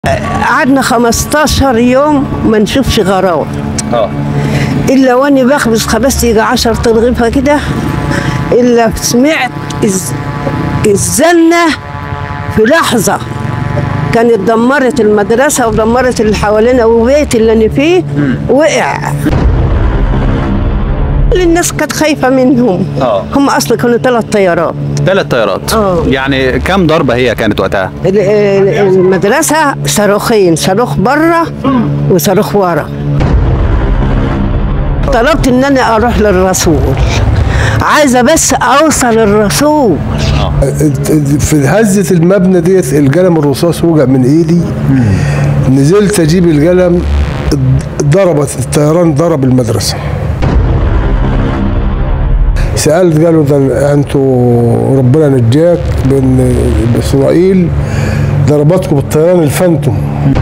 قعدنا 15 يوم ما نشوفش غراوة اه الا واني بخبز خبزت يجي 10 ترغيفه كده الا سمعت الز- الزنه في لحظه كانت دمرت المدرسه ودمرت اللي حوالينا وبيت اللي انا فيه وقع كل الناس كانت خايفه منهم آه. هم اصلا كانوا ثلاث طيارات ثلاث طيارات آه. يعني كم ضربه هي كانت وقتها ال- ال- المدرسه صاروخين صاروخ بره وصاروخ ورا طلبت ان انا اروح للرسول عايزه بس اوصل الرسول في هزة المبنى ديت القلم الرصاص وقع من ايدي نزلت اجيب القلم ضربت الطيران ضرب المدرسة سألت قالوا ده انتوا ربنا نجاك بان اسرائيل ضربتكم بالطيران الفانتوم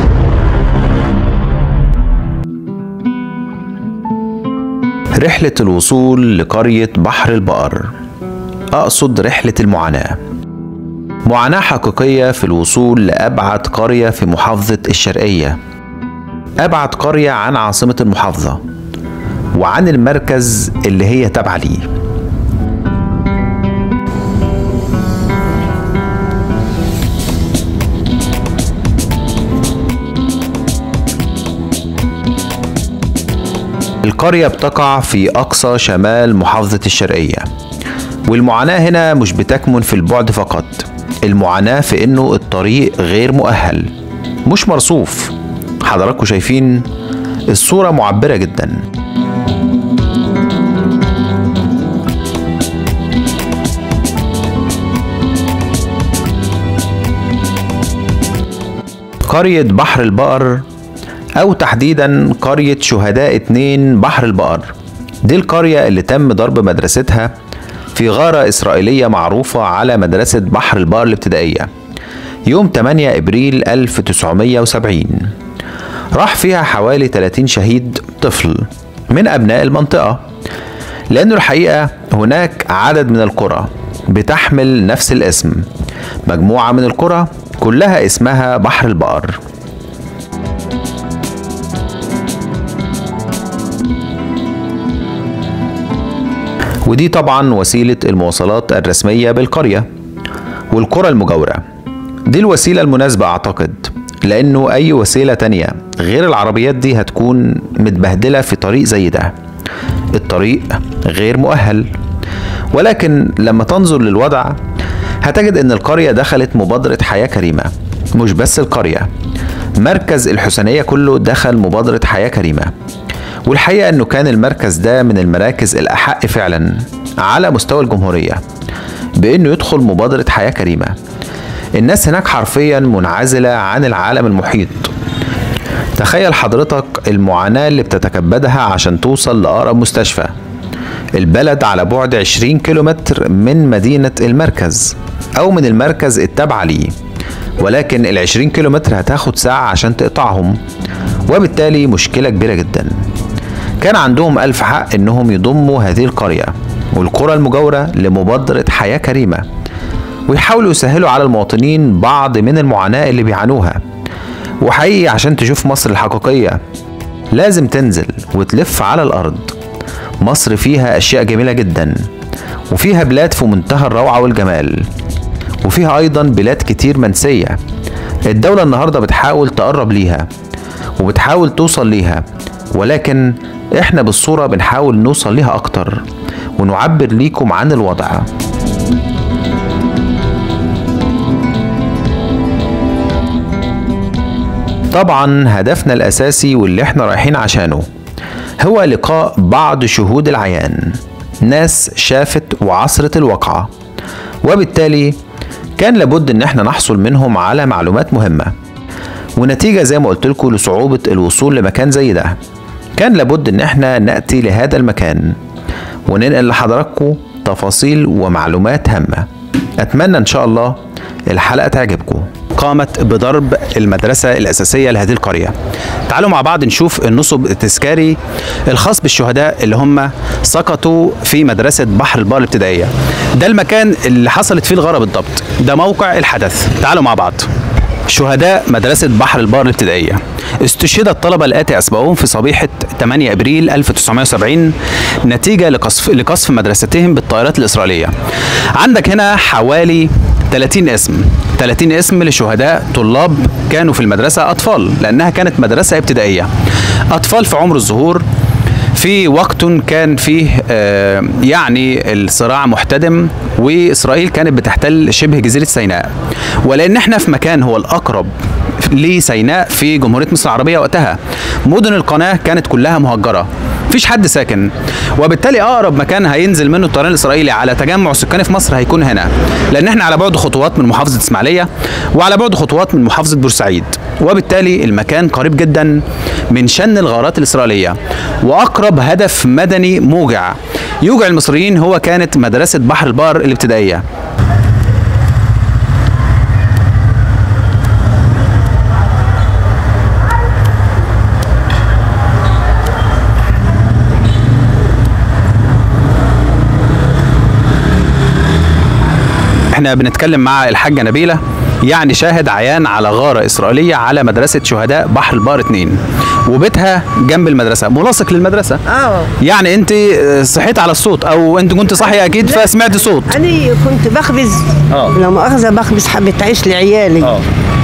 رحلة الوصول لقرية بحر البقر أقصد رحلة المعاناة معاناة حقيقية في الوصول لأبعد قرية في محافظة الشرقية أبعد قرية عن عاصمة المحافظة وعن المركز اللي هي تابعة ليه القرية بتقع في أقصى شمال محافظة الشرقية والمعاناة هنا مش بتكمن في البعد فقط المعاناة في إنه الطريق غير مؤهل مش مرصوف حضراتكم شايفين الصورة معبرة جدا قرية بحر البقر أو تحديدا قرية شهداء اتنين بحر البقر دي القرية اللي تم ضرب مدرستها في غارة إسرائيلية معروفة على مدرسة بحر البقر الابتدائية يوم 8 إبريل 1970 راح فيها حوالي 30 شهيد طفل من أبناء المنطقة لأنه الحقيقة هناك عدد من القرى بتحمل نفس الاسم مجموعة من القرى كلها اسمها بحر البقر ودي طبعا وسيلة المواصلات الرسمية بالقرية والقرى المجاورة دي الوسيلة المناسبة أعتقد لأنه أي وسيلة تانية غير العربيات دي هتكون متبهدلة في طريق زي ده الطريق غير مؤهل ولكن لما تنظر للوضع هتجد ان القرية دخلت مبادرة حياة كريمة مش بس القرية مركز الحسينية كله دخل مبادرة حياة كريمة والحقيقة انه كان المركز ده من المراكز الأحق فعلا على مستوى الجمهورية بانه يدخل مبادرة حياة كريمة الناس هناك حرفيا منعزلة عن العالم المحيط تخيل حضرتك المعاناة اللي بتتكبدها عشان توصل لأقرب مستشفى البلد على بعد 20 كيلومتر من مدينة المركز أو من المركز التابعة ليه ولكن ال 20 كيلومتر هتاخد ساعة عشان تقطعهم وبالتالي مشكلة كبيرة جدا كان عندهم ألف حق إنهم يضموا هذه القرية والقرى المجاورة لمبادرة حياة كريمة ويحاولوا يسهلوا على المواطنين بعض من المعاناة اللي بيعانوها وحقيقي عشان تشوف مصر الحقيقية لازم تنزل وتلف على الأرض مصر فيها أشياء جميلة جدا وفيها بلاد في منتهى الروعة والجمال وفيها أيضا بلاد كتير منسية الدولة النهاردة بتحاول تقرب ليها وبتحاول توصل ليها ولكن احنا بالصورة بنحاول نوصل ليها أكتر ونعبر ليكم عن الوضع طبعا هدفنا الأساسي واللي احنا رايحين عشانه هو لقاء بعض شهود العيان ناس شافت وعصرت الواقعة وبالتالي كان لابد ان احنا نحصل منهم على معلومات مهمة ونتيجة زي ما قلت لكم لصعوبة الوصول لمكان زي ده كان لابد ان احنا نأتي لهذا المكان وننقل لحضراتكم تفاصيل ومعلومات هامة اتمنى ان شاء الله الحلقة تعجبكم قامت بضرب المدرسة الأساسية لهذه القرية تعالوا مع بعض نشوف النصب التذكاري الخاص بالشهداء اللي هم سقطوا في مدرسة بحر البار الابتدائية ده المكان اللي حصلت فيه الغارة بالضبط ده موقع الحدث تعالوا مع بعض شهداء مدرسة بحر البار الابتدائية استشهد الطلبة الآتي أسمائهم في صبيحة 8 أبريل 1970 نتيجة لقصف, لقصف مدرستهم بالطائرات الإسرائيلية عندك هنا حوالي 30 اسم 30 اسم لشهداء طلاب كانوا في المدرسة أطفال لأنها كانت مدرسة ابتدائية أطفال في عمر الظهور في وقت كان فيه آه، يعني الصراع محتدم واسرائيل كانت بتحتل شبه جزيره سيناء ولان احنا في مكان هو الاقرب لسيناء في جمهوريه مصر العربيه وقتها مدن القناه كانت كلها مهجره مفيش حد ساكن وبالتالي اقرب مكان هينزل منه الطيران الاسرائيلي على تجمع سكاني في مصر هيكون هنا لان احنا على بعد خطوات من محافظه اسماعيليه وعلى بعد خطوات من محافظه بورسعيد وبالتالي المكان قريب جدا من شن الغارات الاسرائيليه واقرب هدف مدني موجع يوجع المصريين هو كانت مدرسه بحر البار الابتدائيه احنا بنتكلم مع الحاجه نبيله يعني شاهد عيان على غارة إسرائيلية على مدرسة شهداء بحر البار 2 وبيتها جنب المدرسة ملاصق للمدرسة اه يعني انت صحيت على الصوت او انت كنت صاحي اكيد لا. فسمعت صوت انا كنت بخبز آه. لو مؤاخذه بخبز حبه عيش لعيالي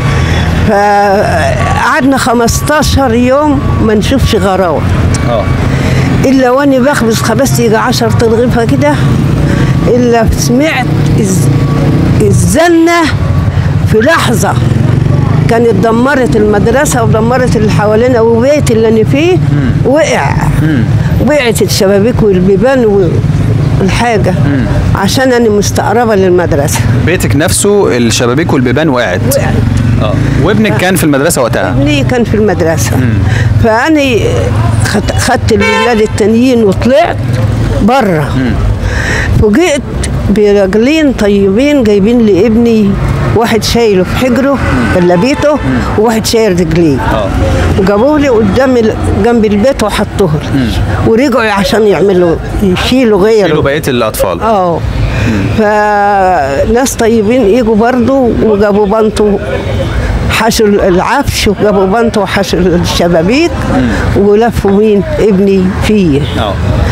فقعدنا 15 يوم ما نشوفش غراوه اه الا وانا بخبز خبزت يجي 10 ترغيفه كده الا سمعت الز- الزنه في لحظه كانت دمرت المدرسه ودمرت اللي حوالينا وبيت اللي انا فيه وقع وقعت الشبابيك والبيبان والحاجه عشان انا مستقربه للمدرسه بيتك نفسه الشبابيك والبيبان وقعت وقعت اه وابنك كان في المدرسة وقتها ابني كان في المدرسة فأنا خدت, خدت الولاد التانيين وطلعت بره فوجئت برجلين طيبين جايبين لي ابني واحد شايله في حجره ولا بيته وواحد شايل رجليه اه وجابوه لي قدام ال- جنب البيت وحطوه لي ورجعوا عشان يعملوا يشيلوا غيره شيلوا بقية الأطفال اه فناس طيبين اجوا برضو وجابوا بنطو حشوا العفش وجابوا بنطو وحشوا الشبابيك ولفوا مين ابني فيه اه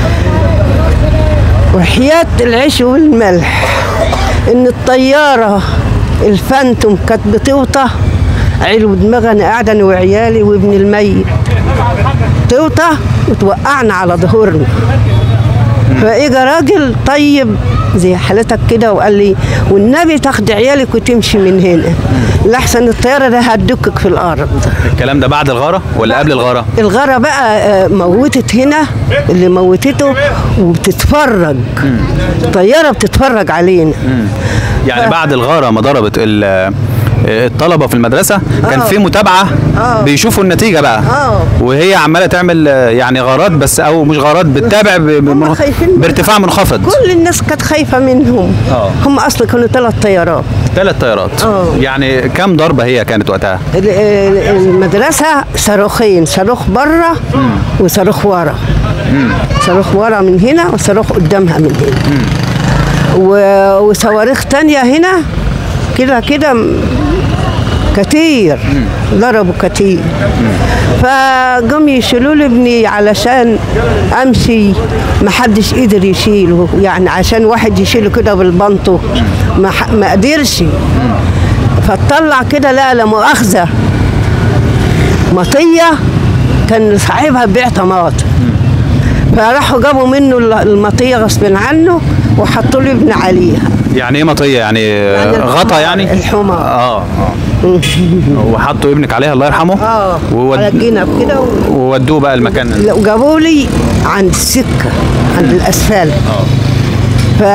وحياة العيش والملح ان الطيارة الفانتوم كانت بتوطى علو دماغي انا قاعدة انا وعيالي وابن الميت توطى وتوقعنا على ظهورنا فاجى راجل طيب زي حالتك كده وقال لي والنبي تاخد عيالك وتمشي من هنا لحسن الطياره ده هتدكك في الارض الكلام ده بعد الغارة ولا قبل الغارة؟ الغاره بقى آه، موتت هنا اللي موتته وبتتفرج طياره بتتفرج علينا يعني بعد الغارة ما ضربت ال- الطلبة في المدرسة كان آه. في متابعة آه. بيشوفوا النتيجة بقى آه. وهي عمالة تعمل آه، يعني غارات بس أو مش غارات بتتابع ب- هم بمن- خايفين منها. بارتفاع منخفض كل الناس كانت خايفه منهم آه. هم اصلا كانوا ثلاث طيارات ثلاث طيارات آه. يعني كم ضربة هي كانت وقتها؟ ال- ال- المدرسة صاروخين صاروخ بره وصاروخ ورا صاروخ ورا من هنا وصاروخ قدامها من هنا و- وصواريخ تانية هنا كده كده م- كتير ضربوا كتير فقام يشيلوا لي ابني علشان امشي ما حدش قدر يشيله يعني عشان واحد يشيله كده بالبنطو ما, ح- ما قدرش فطلع كده لا لا مؤاخذه مطيه كان صاحبها بيع طماطم فراحوا جابوا منه المطيه غصب عنه وحطوا له ابن عليها يعني ايه مطية يعني, يعني غطا الحمار- يعني؟ الحمار. اه اه وحطوا ابنك عليها الله يرحمه اه وود- على الجنب كده و- وودوه بقى المكان لا، وجابوا لي عند السكه عند الاسفلت اه ف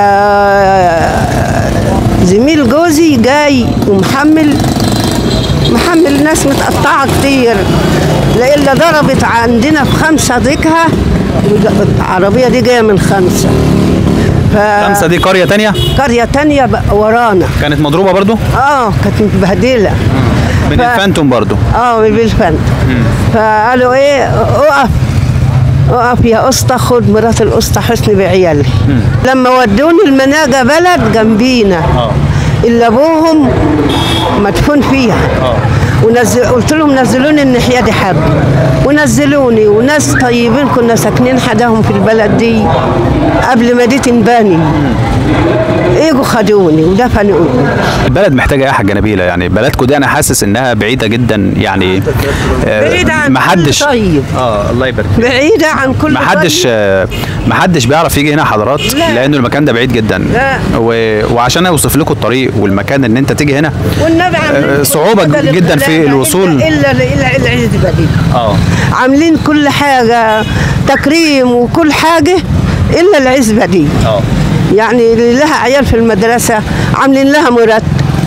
زميل جوزي جاي ومحمل محمل ناس متقطعه كتير لإلا ضربت عندنا في خمسه ديكها العربيه دي جايه من خمسه ف خمسة دي قرية تانية قريه تانية بقى ورانا كانت مضروبة برضو اه كانت متبهدله من ف- الفانتوم برضو اه بالفند فقالوا ايه اقف اقف يا اسطى خد مرات الاسطى حسني بعيالي لما ودوني المناجة بلد جنبينا اه اللي ابوهم مدفون فيها اه ونزل قلت لهم نزلوني الناحيه دي حب ونزلوني وناس طيبين كنا ساكنين حداهم في البلد دي قبل ما دي تنبني اجوا خدوني ودفنوا البلد محتاجه ايه يا حاجه نبيله يعني بلدكم دي انا حاسس انها بعيده جدا يعني آه، بعيدة عن محدش كل طيب. اه الله يبارك بعيده عن كل محدش طيب. آه، محدش بيعرف يجي هنا حضرات لا. لانه المكان ده بعيد جدا لا. و... وعشان اوصف لكم الطريق والمكان ان انت تيجي هنا والنبي عاملين آه، كل صعوبة حاجة جدا في للغلابة الوصول. الا الا الا إلا العزبه دي اه عاملين كل حاجه تكريم وكل حاجه الا العزبه دي اه يعني اللي لها عيال في المدرسه عاملين لها مرتب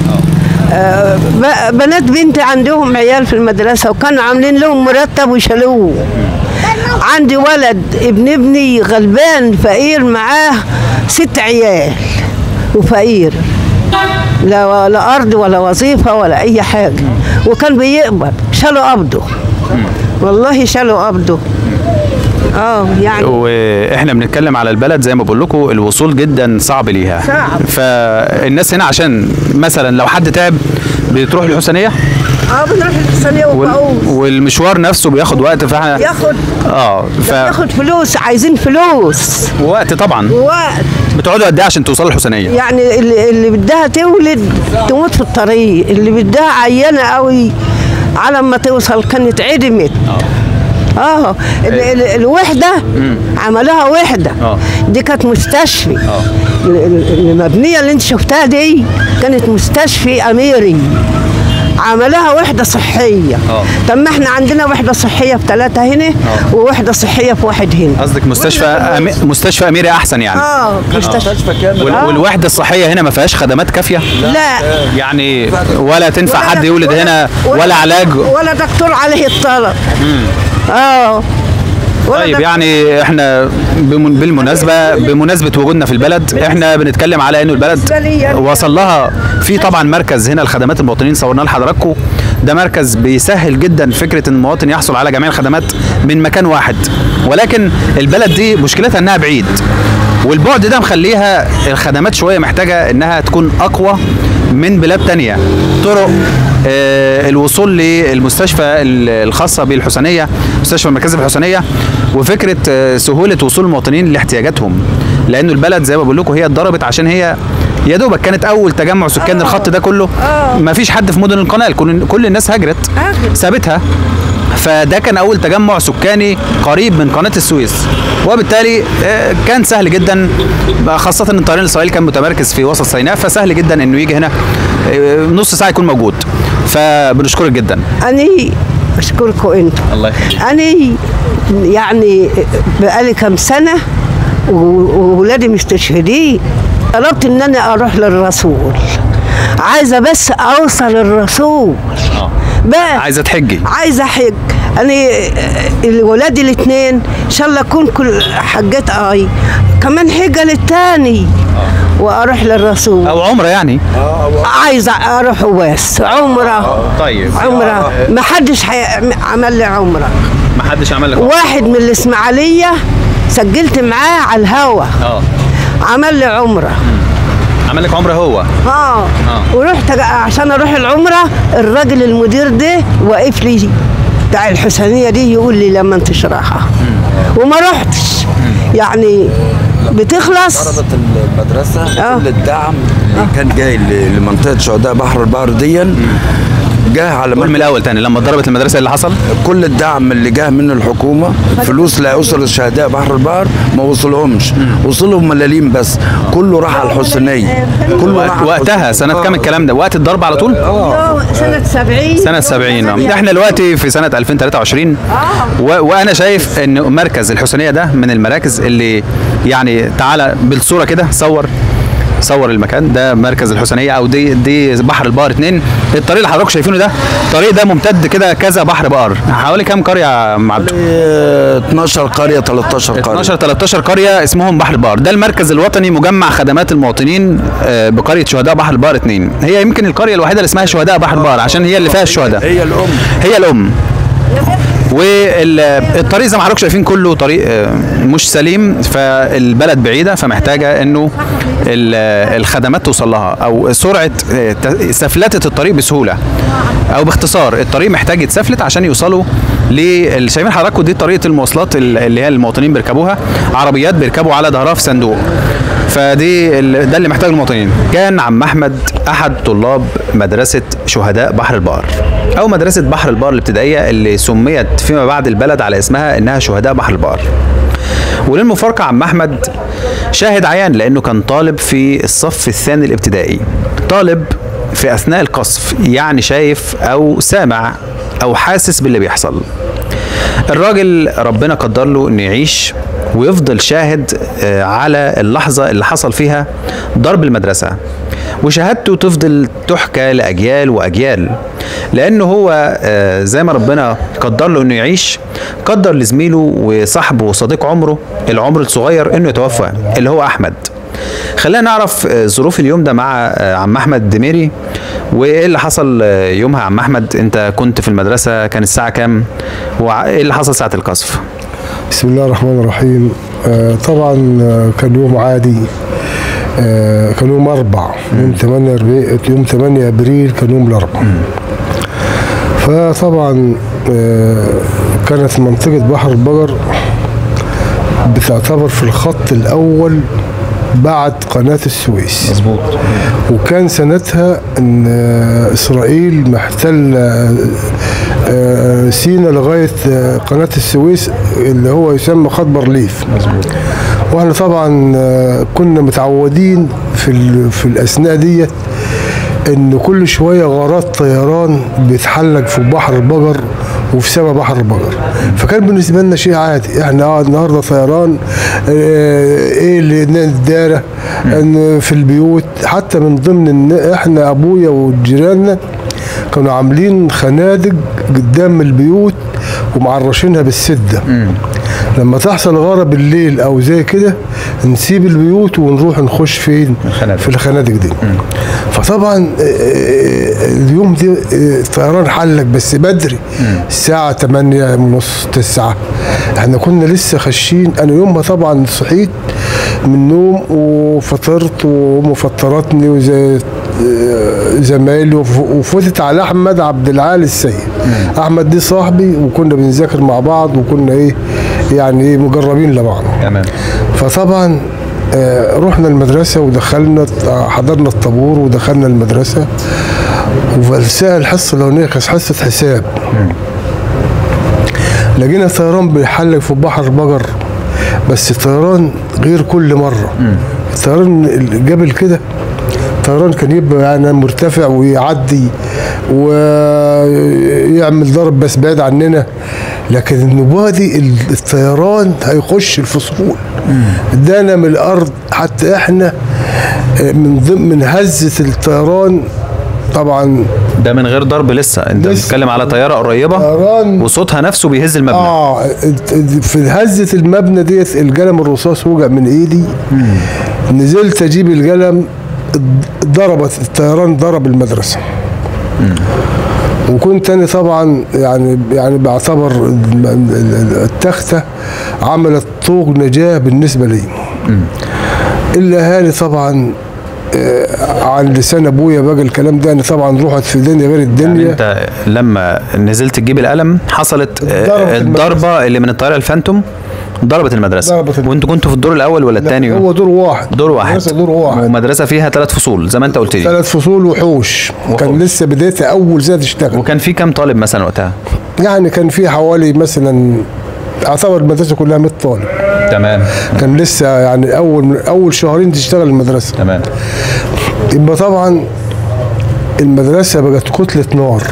آه، ب- بنات بنتي عندهم عيال في المدرسه وكانوا عاملين لهم مرتب وشالوه عندي ولد ابن ابني غلبان فقير معاه ست عيال وفقير لا لا ارض ولا وظيفه ولا اي حاجه وكان بيقبض شالوا قبضه والله شالوا قبضه اه يعني واحنا بنتكلم على البلد زي ما بقول لكم الوصول جدا صعب ليها صعب. فالناس هنا عشان مثلا لو حد تعب بتروح الحسينيه اه بنروح الحسنيه وال... وبقوم والمشوار نفسه بياخد وقت فاحنا ياخد اه ف ياخد فلوس عايزين فلوس وقت طبعا ووقت بتقعدوا قد ايه عشان توصلوا الحسينيه يعني اللي, اللي بدها تولد تموت في الطريق اللي بدها عيانه قوي على ما توصل كانت عدمت اه ال- ال- الوحده عملوها وحده آه. دي كانت مستشفي ال- ال- المبنيه اللي انت شفتها دي كانت مستشفي اميري عملوها وحده صحيه آه. طب ما احنا عندنا وحده صحيه في ثلاثه هنا ووحده صحيه في واحد هنا قصدك مستشفى أمي... مستشفى اميري احسن يعني اه مستشفى وال... آه. والوحده الصحيه هنا ما فيهاش خدمات كافيه لا يعني ولا تنفع ولا حد دك- يولد ولا- هنا ولا علاج ولا دكتور عليه الطلب اه ولا طيب دك- يعني احنا بمن- بالمناسبه بمناسبه وجودنا في البلد احنا بنتكلم على انه البلد بالنسبة لي يعني- وصل لها في طبعا مركز هنا لخدمات المواطنين صورناه لحضراتكم ده مركز بيسهل جدا فكره ان المواطن يحصل على جميع الخدمات من مكان واحد ولكن البلد دي مشكلتها انها بعيد والبعد ده مخليها الخدمات شويه محتاجه انها تكون اقوى من بلاد تانية طرق آه، الوصول للمستشفى ال- الخاصة بالحسنية مستشفى المركزي في الحسنية وفكرة آه، سهولة وصول المواطنين لاحتياجاتهم لأنه البلد زي ما بقول لكم هي اتضربت عشان هي يا دوبك كانت أول تجمع سكان الخط ده كله ما فيش حد في مدن القناة كل, كل الناس هاجرت هاجرت. سابتها فده كان اول تجمع سكاني قريب من قناه السويس وبالتالي آه، كان سهل جدا خاصه ان الطيران الاسرائيلي كان متمركز في وسط سيناء فسهل جدا انه يجي هنا آه، نص ساعه يكون موجود فبنشكرك جدا اني اشكركم انتم الله يخليك اني يعني بقالي كم سنه و- وولادي مستشهدين طلبت ان انا اروح للرسول عايزه بس اوصل الرسول بقى عايزه تحجي عايزه احج انا ولادي الاثنين ان شاء الله اكون كل حجات اي كمان حجه للتاني واروح للرسول او عمره يعني عايزه اروح بس عمره طيب عمره ما حدش حي... عمل لي عمره ما حدش عمل لك واحد من الاسماعيليه سجلت معاه على الهوا اه عمل لي عمره عمل لك عمره هو اه ورحت عشان اروح العمره الراجل المدير ده واقف لي بتاع الحسينيه دي يقول لي لما انت تشرحها وما رحتش يعني بتخلص ضربت المدرسة آه. كل الدعم اللي كان جاي ل- لمنطقة شهداء بحر البحر ديا جه على قول من مركز الاول تاني لما ضربت المدرسه إيه اللي حصل كل الدعم اللي جه من الحكومة فلوس لأسر الشهداء بحر البحر ما وصلهمش وصلهم ملاليم بس كله راح على الحسينية كله راح على وقتها الحسينية. سنه كام الكلام ده وقت الضرب على طول يوم سنه 70 سنة 70 آه. ده احنا دلوقتي في سنة 2023 و... وانا شايف ان مركز الحسينية ده من المراكز اللي يعني تعالى بالصورة كده صور صور المكان ده مركز الحسينية او دي دي بحر البقر اتنين الطريق اللي حضراتكم شايفينه ده الطريق ده ممتد كده كذا بحر بقر حوالي كام قرية يا عم عبده؟ آه، 12 قرية 13 قرية 12 13 قريه اسمهم بحر البقر ده المركز الوطني مجمع خدمات المواطنين آه، بقريه شهداء بحر البقر اتنين هي يمكن القريه الوحيده اللي اسمها شهداء بحر البقر عشان هي اللي فيها الشهداء هي الأم هي الام والطريق زي ما حضراتكم شايفين كله طريق آه، مش سليم فالبلد بعيده فمحتاجه انه ال- آه، الخدمات توصل لها او سرعه آه، ت- سفلته الطريق بسهوله او باختصار الطريق محتاج يتسفلت عشان يوصلوا لل شايفين حضراتكم دي طريقه المواصلات ال- اللي هي المواطنين بيركبوها عربيات بيركبوا على ظهرها في صندوق فدي ال- ده اللي محتاج المواطنين كان عم احمد احد طلاب مدرسه شهداء بحر البقر او مدرسه بحر البقر الابتدائيه اللي سميت فيما بعد البلد على اسمها انها شهداء بحر البقر وللمفارقه عم احمد شاهد عيان لانه كان طالب في الصف الثاني الابتدائي طالب في اثناء القصف يعني شايف او سامع او حاسس باللي بيحصل الراجل ربنا قدر له انه يعيش ويفضل شاهد آه، على اللحظة اللي حصل فيها ضرب المدرسة وشهادته تفضل تحكى لأجيال وأجيال لأنه هو آه، زي ما ربنا قدر له انه يعيش قدر لزميله وصاحبه وصديق عمره العمر الصغير انه يتوفى اللي هو أحمد خلينا نعرف آه، ظروف اليوم ده مع آه، عم احمد دميري وايه اللي حصل آه، يومها يا عم احمد انت كنت في المدرسه كان الساعه كام وايه اللي حصل ساعه القصف بسم الله الرحمن الرحيم آه طبعا آه، كان يوم عادي آه كان يوم أربع يوم 8 أربعين- يوم 8 أبريل كان يوم الأربع فطبعا آه كانت منطقة بحر البقر بتعتبر في الخط الأول بعد قناة السويس مظبوط وكان سنتها ان آه، اسرائيل محتله آه، سينا لغايه آه، قناه السويس اللي هو يسمى خط بارليف واحنا طبعا آه، كنا متعودين في ال- في الاثناء ديت ان كل شويه غارات طيران بيتحلق في بحر البقر وفي سما بحر البقر فكان بالنسبه لنا شيء عادي احنا اه النهارده طيران آه، ايه اللي الدايره ان في البيوت حتى من ضمن إن احنا ابويا وجيراننا كانوا عاملين خنادق قدام البيوت ومعرشينها بالسده لما تحصل غارة بالليل او زي كده نسيب البيوت ونروح نخش فين الخنادق. في الخنادق دي فطبعا آه، آه، اليوم دي آه، الطيران حلق بس بدري الساعة 8 ونص 9 احنا كنا لسه خاشين انا يومها طبعا صحيت من النوم وفطرت وامي فطرتني وزي آه، زمايلي وف- وفتت على احمد عبد العال السيد احمد دي صاحبي وكنا بنذاكر مع بعض وكنا ايه يعني ايه مجربين لبعض تمام فطبعا آه، رحنا المدرسة ودخلنا آه، حضرنا الطابور ودخلنا المدرسة وفي الحصة الأولانية كانت حصة حساب لقينا طيران بيحلق في بحر البقر بس طيران غير كل مرة الطيران الجبل كده طيران كان يبقى يعني مرتفع ويعدي ويعمل ضرب بس بعيد عننا لكن النبادي الطيران هيخش الفصول ادانا من الارض حتى احنا آه، من ضمن من هزه الطيران طبعا ده من غير ضرب لسه انت لسه. بتتكلم على طياره قريبه طيران وصوتها نفسه بيهز المبنى اه في هزه المبنى ديت القلم الرصاص وقع من ايدي نزلت اجيب القلم ضربت الطيران ضرب المدرسه وكنت انا طبعا يعني يعني بعتبر الم- ال- ال- التخته عملت طوق نجاه بالنسبه لي الا هاني طبعا آه، عن لسان ابويا بقى الكلام ده انا طبعا رحت في دنيا غير يعني الدنيا انت لما نزلت تجيب القلم حصلت آه، ضربت الضربه اللي من الطياره الفانتوم ضربت المدرسه ضربت المدرسة. وانتوا كنتوا في الدور الاول ولا الثاني هو دور واحد دور واحد المدرسة دور واحد ومدرسه فيها ثلاث فصول زي ما انت قلت لي ثلاث فصول وحوش كان وحوش. لسه بدايتها اول سنه تشتغل وكان في كام طالب مثلا وقتها يعني كان في حوالي مثلا اعتبر المدرسه كلها 100 طالب تمام كان لسه يعني اول من اول شهرين تشتغل المدرسه تمام يبقى طبعا المدرسه بقت كتله نار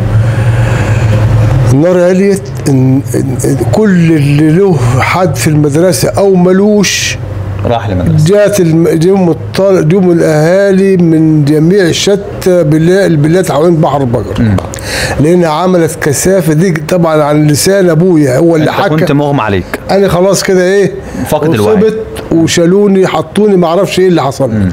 النار عليت إن إن إن كل اللي له حد في المدرسه او ملوش راح لمدرسه جات الم- جم الطال- جم الاهالي من جميع شتى بلا- البلاد حوالين بحر البقر لان عملت كثافه دي طبعا عن لسان ابويا هو اللي انت حكى كنت مغمى عليك انا خلاص كده ايه فاقد الوعي. أصبت وشالوني حطوني ما اعرفش ايه اللي حصل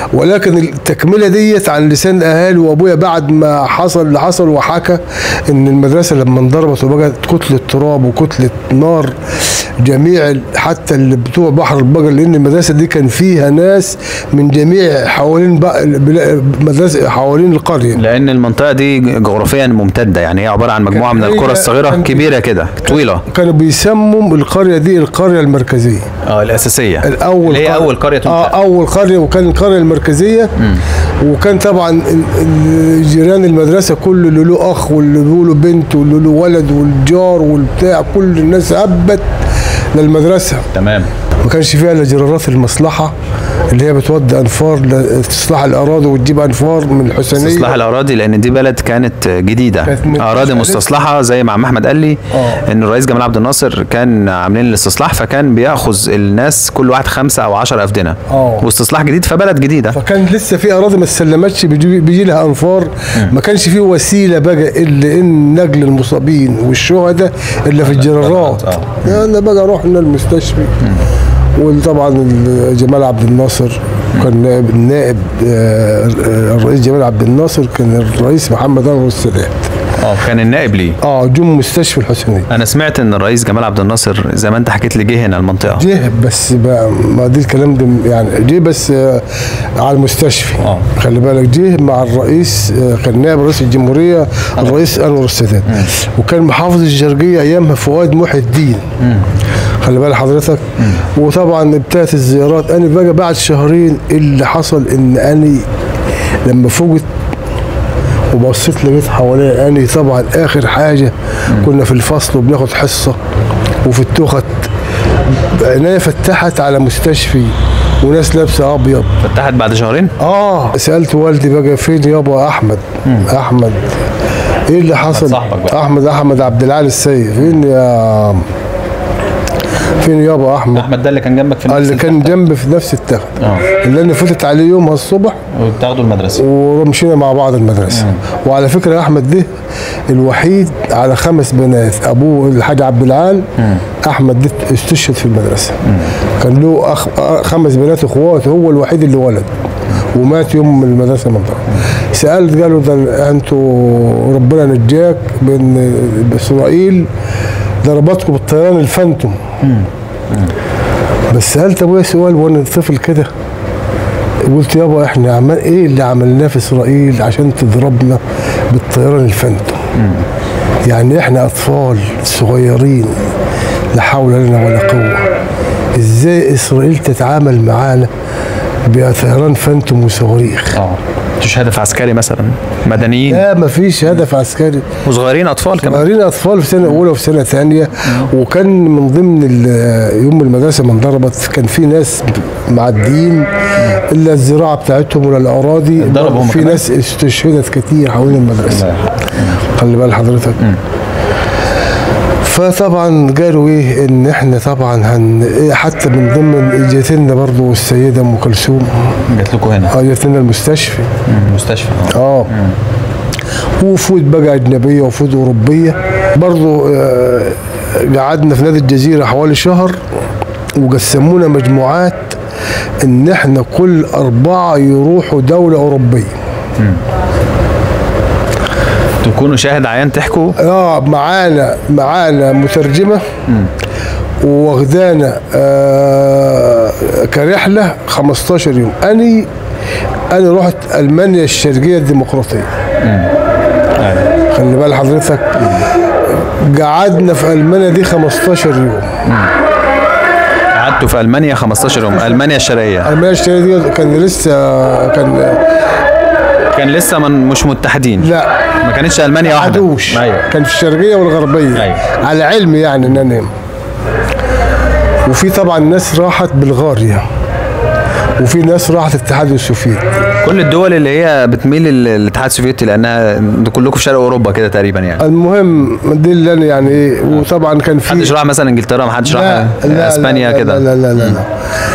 ولكن التكمله ديت عن لسان الاهالي وابويا بعد ما حصل اللي حصل وحكى ان المدرسه لما انضربت وبقت كتله تراب وكتله نار جميع ال- حتى اللي بتوع بحر البقر لان المدرسه دي كان فيها ناس من جميع حوالين بق- البلا- مدرسه حوالين القريه لان المنطقه دي جغرافيا ممتده يعني هي عباره عن مجموعه من هي- القرى الصغيره كان- كبيره كده طويله كانوا بيسموا القريه دي القريه المركزيه اه الاساسيه الاول اللي هي قرية- اول قريه اه تنشأ اول قريه وكان القريه المركزيه وكان طبعا ال- ال- جيران المدرسه كل اللي له اخ واللي له بنت واللي له ولد والجار والبتاع كل الناس هبت للمدرسه تمام ما كانش فيها الا جرارات المصلحه اللي هي بتودي انفار لاستصلاح الاراضي وتجيب انفار من الحسينيه استصلاح الاراضي لان دي بلد كانت جديده كانت من- اراضي مستصلحه زي ما عم احمد قال لي آه. ان الرئيس جمال عبد الناصر كان عاملين الاستصلاح فكان بياخذ الناس كل واحد خمسه او عشرة افدنه آه. واستصلاح جديد فبلد جديده فكان لسه في اراضي ما استلمتش بيجي, بيجي لها انفار ما كانش في وسيله بقى الا ان نقل المصابين والشهداء الا في الجرارات انا بقى رحنا المستشفى وطبعا ال- جمال عبد الناصر كان نائب النائب آه، آه، الرئيس جمال عبد الناصر كان الرئيس محمد انور السادات اه كان النائب ليه اه جم مستشفى الحسينيه انا سمعت ان الرئيس جمال عبد الناصر زي ما انت حكيت لي جه هنا المنطقه جه بس بقى ما دي الكلام ده يعني جه بس آه، على المستشفى آه. خلي بالك جه مع الرئيس آه، كان نائب رئيس الجمهوريه الرئيس انور السادات وكان محافظ الشرقيه ايامها فؤاد محي الدين خلي بال حضرتك وطبعا ابتدت الزيارات انا بقى بعد شهرين اللي حصل ان انا لما فوجت وبصيت لقيت حواليا اني طبعا اخر حاجه كنا في الفصل وبناخد حصه وفي التخت عينيا فتحت على مستشفي وناس لابسه ابيض فتحت بعد شهرين اه سالت والدي بقى فين يابا احمد احمد ايه اللي حصل صاحبك بقى. احمد احمد عبد العال السيد فين يا فين يابا احمد احمد ده اللي كان جنبك في قال اللي كان جنبي في نفس التخت اه اللي انا فتت عليه يومها الصبح وبتاخدوا المدرسه ومشينا مع بعض المدرسه وعلى فكره احمد ده الوحيد على خمس بنات ابوه الحاج عبد العال احمد ده استشهد في المدرسه كان له أخ... أ- خمس بنات اخوات هو الوحيد اللي ولد ومات يوم من المدرسه من طرف سالت قالوا ده انتوا ربنا نجاك من اسرائيل ضربتكم بالطيران الفانتوم بس سالت ابويا سؤال وانا طفل كده قلت يابا احنا عمل ايه اللي عملناه في اسرائيل عشان تضربنا بالطيران الفانتوم يعني احنا اطفال صغيرين لا حول لنا ولا قوه ازاي اسرائيل تتعامل معانا بطيران فانتوم وصواريخ اه مش هدف عسكري مثلا مدنيين لا مفيش هدف عسكري وصغيرين اطفال كمان صغيرين اطفال في سنه اولى وفي سنه ثانيه وكان من ضمن ال- يوم المدرسه ما انضربت كان في ناس معديين الا الزراعه بتاعتهم ولا الاراضي اتضربوا هم في كمان؟ ناس استشهدت كتير حوالين المدرسه خلي بال حضرتك فطبعا قالوا ايه ان احنا طبعا هن إيه حتى من ضمن جات لنا برضه السيده ام كلثوم جات لكم هنا اه جات لنا المستشفى المستشفى اه وفود بقى اجنبيه وفود اوروبيه برضو آه، قعدنا في نادي الجزيره حوالي شهر وقسمونا مجموعات ان احنا كل اربعه يروحوا دوله اوروبيه تكونوا شاهد عيان تحكوا اه معانا معانا مترجمه واخدانا آه كرحله 15 يوم اني انا رحت المانيا الشرقيه الديمقراطيه خلي بال حضرتك قعدنا في المانيا دي 15 يوم قعدتوا في المانيا 15 يوم المانيا الشرقيه المانيا الشرقيه دي كان لسه كان كان لسه من مش متحدين لا ما كانتش المانيا واحده عدوش ايوه كان في الشرقيه والغربيه أيوة. على علم يعني ان انا وفي طبعا ناس راحت بلغاريا وفي ناس راحت الاتحاد السوفيتي كل الدول اللي هي بتميل للاتحاد السوفيتي لانها دول كلكم في شرق اوروبا كده تقريبا يعني المهم دي اللي انا يعني ايه وطبعا كان في محدش راح مثلا انجلترا محدش راح لا لا اسبانيا لا كده لا لا لا, لا.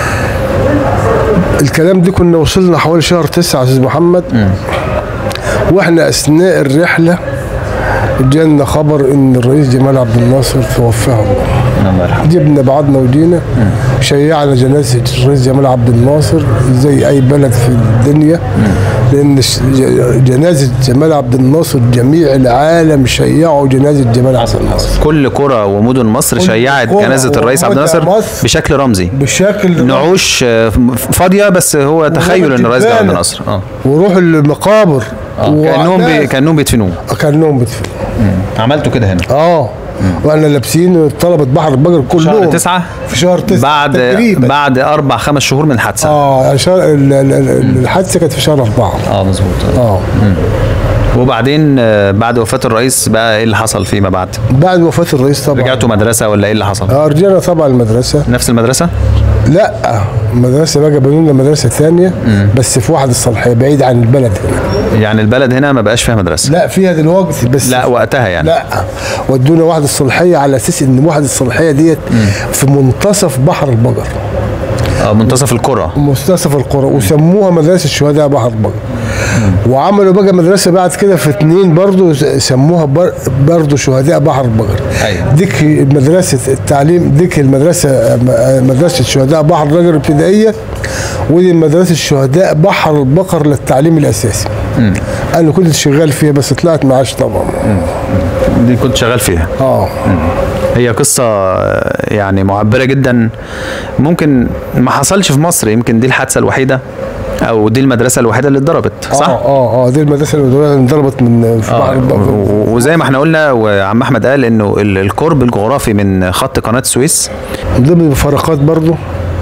الكلام دي كنا وصلنا حوالي شهر تسعة يا استاذ محمد واحنا اثناء الرحله جانا خبر ان الرئيس جمال عبد الناصر توفاه الله الله يرحمه جبنا بعضنا وجينا شيعنا جنازة الرئيس جمال عبد الناصر زي أي بلد في الدنيا لأن الش- ج- جنازة جمال عبد الناصر جميع العالم شيعوا جنازة جمال عبد الناصر كل قرى ومدن مصر كل شيعت قرى جنازه الرئيس عبد ومدن الناصر مصر بشكل رمزي بشكل نعوش آه، فاضيه بس هو تخيل ان الرئيس جمال عبد الجبانة. الناصر اه وروح المقابر كانهم بي... كانهم بيدفنوه كانهم بتفهم عملتوا كده هنا اه واحنا لابسين طلبة بحر البقر كلهم شهر تسعة في شهر تسعة بعد تقريبا بعد اربع خمس شهور من الحادثه اه يعني شهر ال- ال- ال- الحادثة كانت في شهر أربعة اه مظبوط اه وبعدين آه، بعد وفاه الرئيس بقى ايه اللي حصل فيما بعد بعد وفاة الرئيس طبعا رجعتوا مدرسه ولا ايه اللي حصل آه، رجعنا طبعا المدرسة نفس المدرسه لا المدرسة بقى بنوا لنا مدرسة ثانية بس في واحد الصالحية بعيد عن البلد هنا يعني البلد هنا ما بقاش فيها مدرسه لا فيها دلوقتي بس لا وقتها يعني لا ودونا واحد الصالحية على أساس إن واحد الصالحية ديت في منتصف بحر البقر اه منتصف القرى منتصف القرى وسموها مدرسة شهداء بحر البقر وعملوا بقى مدرسة بعد كده في اتنين برضو سموها بر- برضو شهداء بحر البقر أيوة. ديك مدرسة التعليم ديك المدرسة مدرسة شهداء بحر البقر الابتدائية ودي مدرسة شهداء بحر البقر للتعليم الأساسي أنا كنت شغال فيها بس طلعت معاش طبعا دي كنت شغال فيها اه هي قصة آه، يعني معبرة جدا ممكن ما حصلش في مصر يمكن دي الحادثة الوحيدة أو دي المدرسة الوحيدة اللي اتضربت صح؟ اه اه اه دي المدرسة اللي انضربت من في بحر آه، البقر و- وزي ما احنا قلنا وعم احمد قال انه ال- القرب الجغرافي من خط قناه السويس من ضمن المفارقات برضو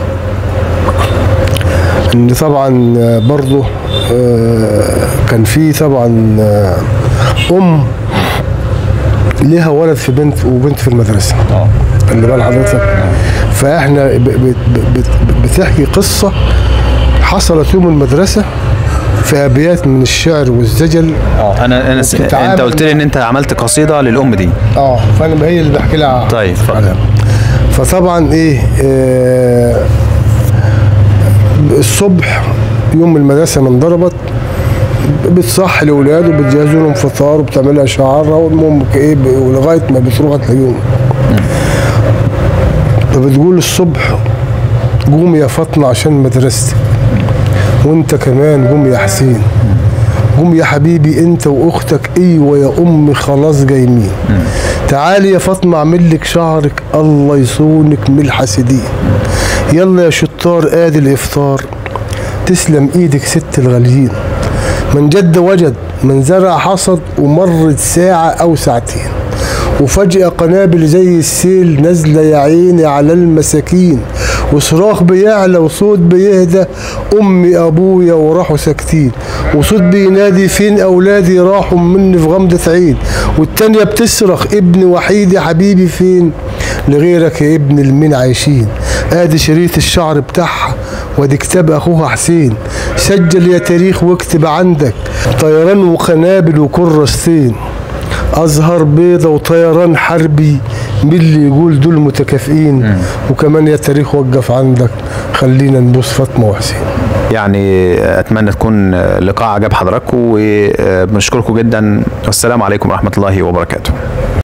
ان طبعا برضو آه، كان في طبعا آه، ام ليها ولد في بنت وبنت في المدرسه اللي بال حضرتك فاحنا ب- ب- ب- ب- بتحكي قصه حصلت يوم المدرسه في ابيات من الشعر والزجل اه انا انا س... انت وبتتعامل قلت لي ان انت عملت قصيده للام دي اه فانا هي اللي بحكي لها طيب، اتفضل. عليها. فطبعا ايه آه الصبح يوم المدرسه ما انضربت بتصحي الاولاد وبتجهزوا لهم فطار وبتعملها شعارها والمهم ايه ب- ولغايه ما بتروح تلاقيهم فبتقول الصبح قوم يا فاطمه عشان مدرستك وانت كمان قوم يا حسين قوم يا حبيبي انت واختك ايوه يا امي خلاص جايمين تعالي يا فاطمه اعمل لك شعرك الله يصونك من الحاسدين يلا يا شطار ادي الافطار تسلم ايدك ست الغاليين من جد وجد من زرع حصد ومرت ساعة أو ساعتين وفجأة قنابل زي السيل نازلة يا عيني على المساكين وصراخ بيعلى وصوت بيهدى أمي أبويا وراحوا ساكتين وصوت بينادي فين أولادي راحوا مني في غمضة عين والتانية بتصرخ ابن وحيد يا حبيبي فين لغيرك يا ابن المين عايشين ادي شريط الشعر بتاعها وادي كتاب اخوها حسين سجل يا تاريخ واكتب عندك طيران وقنابل وكرستين ازهر بيضة وطيران حربي مين اللي يقول دول متكافئين وكمان يا تاريخ وقف عندك خلينا نبوس فاطمه وحسين يعني اتمنى تكون لقاء عجب حضراتكم وبنشكركم جدا والسلام عليكم ورحمه الله وبركاته